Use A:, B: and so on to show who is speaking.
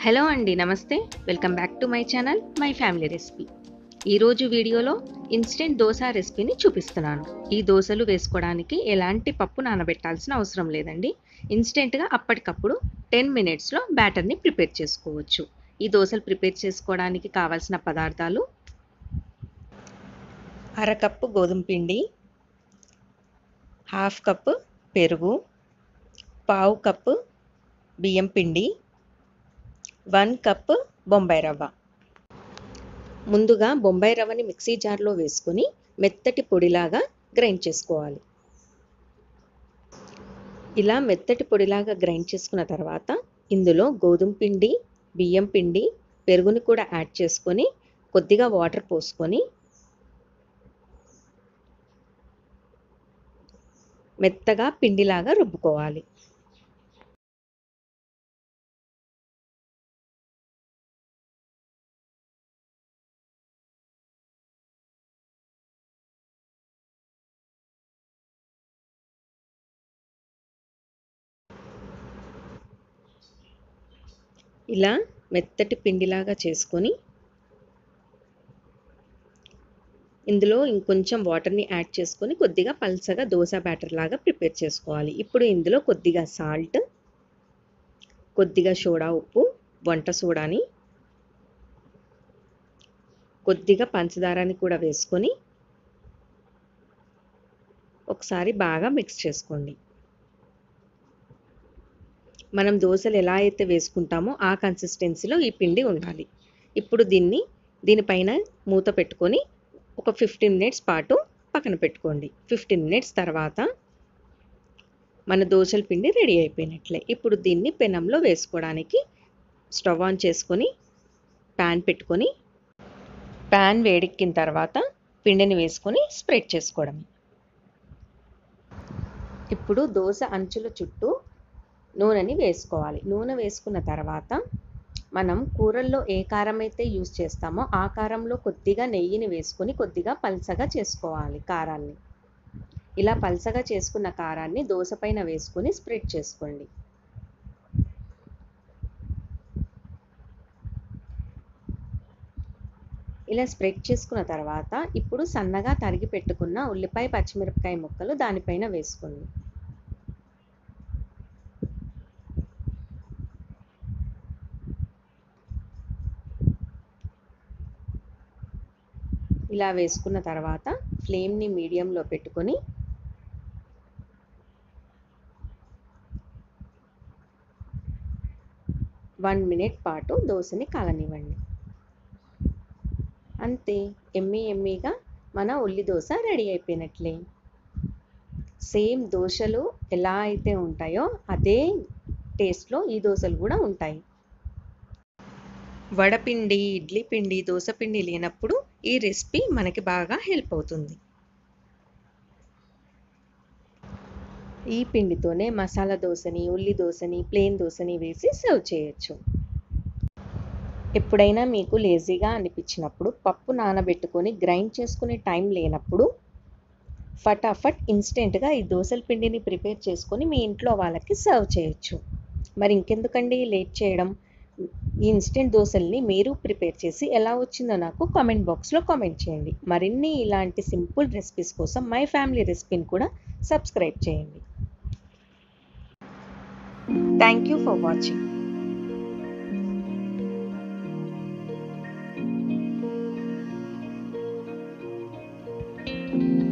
A: hello అండి నమస్తే welcome back to my channel my family recipe ఈరోజు వీడియోలో ఇన్స్టెంట్ దోశ రెసిపీని చూపిస్తున్నాను ఈ దోశలు వేసుకోవడానికి ఎలాంటి పప్పు నానబెట్టాల్సిన అవసరం లేదండి ఇన్స్టెంట్గా అప్పటికప్పుడు టెన్ మినిట్స్లో బ్యాటర్ని ప్రిపేర్ చేసుకోవచ్చు ఈ దోశలు ప్రిపేర్ చేసుకోవడానికి కావాల్సిన పదార్థాలు అరకప్పు గోధుమ పిండి హాఫ్ కప్పు పెరుగు పావు కప్పు బియ్యం పిండి వన్ కప్ బొంబాయి రవ్వ ముందుగా బొంబాయి రవ్వని మిక్సీ జార్లో వేసుకొని మెత్తటి పొడిలాగా గ్రైండ్ చేసుకోవాలి ఇలా మెత్తటి పొడిలాగా గ్రైండ్ చేసుకున్న తర్వాత ఇందులో గోధుమ పిండి బియ్యం పిండి పెరుగుని కూడా యాడ్ చేసుకొని కొద్దిగా వాటర్ పోసుకొని మెత్తగా పిండిలాగా రుబ్బుకోవాలి ఇలా మెత్తటి పిండిలాగా చేసుకొని ఇందులో ఇంకొంచెం వాటర్ని యాడ్ చేసుకొని కొద్దిగా పల్చగా దోశ బ్యాటర్ లాగా ప్రిపేర్ చేసుకోవాలి ఇప్పుడు ఇందులో కొద్దిగా సాల్ట్ కొద్దిగా సోడా ఉప్పు వంట సోడాని కొద్దిగా పంచదారని కూడా వేసుకొని ఒకసారి బాగా మిక్స్ చేసుకోండి మనం దోశలు ఎలా అయితే వేసుకుంటామో ఆ కన్సిస్టెన్సీలో ఈ పిండి ఉండాలి ఇప్పుడు దీన్ని దీనిపైన మూత పెట్టుకొని ఒక ఫిఫ్టీన్ మినిట్స్ పాటు పక్కన పెట్టుకోండి ఫిఫ్టీన్ మినిట్స్ తర్వాత మన దోశల పిండి రెడీ అయిపోయినట్లే ఇప్పుడు దీన్ని పెనంలో వేసుకోవడానికి స్టవ్ ఆన్ చేసుకొని ప్యాన్ పెట్టుకొని ప్యాన్ వేడెక్కిన తర్వాత పిండిని వేసుకొని స్ప్రెడ్ చేసుకోవడం ఇప్పుడు దోశ అంచుల చుట్టూ నూనెని వేసుకోవాలి నూనె వేసుకున్న తర్వాత మనం కూరల్లో ఏ కారం అయితే యూస్ చేస్తామో ఆ కారంలో కొద్దిగా నెయ్యిని వేసుకొని కొద్దిగా పల్చగా చేసుకోవాలి కారాన్ని ఇలా పల్చగా చేసుకున్న కారాన్ని దోశ పైన వేసుకొని స్ప్రెడ్ చేసుకోండి ఇలా స్ప్రెడ్ చేసుకున్న తర్వాత ఇప్పుడు సన్నగా తరిగి పెట్టుకున్న ఉల్లిపాయ పచ్చిమిరపకాయ ముక్కలు దానిపైన వేసుకోండి ఇలా వేసుకున్న తర్వాత ఫ్లేమ్ని మీడియంలో పెట్టుకొని వన్ మినిట్ పాటు దోశని కాలనివ్వండి అంతే ఎమ్మీ ఎమ్మీగా మన ఉల్లి దోశ రెడీ అయిపోయినట్లే సేమ్ దోశలు ఎలా అయితే ఉంటాయో అదే టేస్ట్లో ఈ దోశలు కూడా ఉంటాయి వడపిండి ఇడ్లీ పిండి దోశ పిండి లేనప్పుడు ఈ రెసిపీ మనకి బాగా హెల్ప్ అవుతుంది ఈ పిండితోనే మసాలా దోశని ఉల్లి దోశని ప్లేన్ దోశని వేసి సర్వ్ చేయొచ్చు ఎప్పుడైనా మీకు లేజీగా అనిపించినప్పుడు పప్పు నానబెట్టుకొని గ్రైండ్ చేసుకునే టైం లేనప్పుడు ఫటాఫట్ ఇన్స్టెంట్గా ఈ దోశల పిండిని ప్రిపేర్ చేసుకొని మీ ఇంట్లో వాళ్ళకి సర్వ్ చేయొచ్చు మరి ఇంకెందుకండి లేట్ చేయడం ఈ ఇన్స్టెంట్ దోశల్ని మీరు ప్రిపేర్ చేసి ఎలా వచ్చిందో నాకు కామెంట్ బాక్స్లో కామెంట్ చేయండి మరిన్ని ఇలాంటి సింపుల్ రెసిపీస్ కోసం మై ఫ్యామిలీ రెసిపీని కూడా సబ్స్క్రైబ్ చేయండి thank you for watching thank you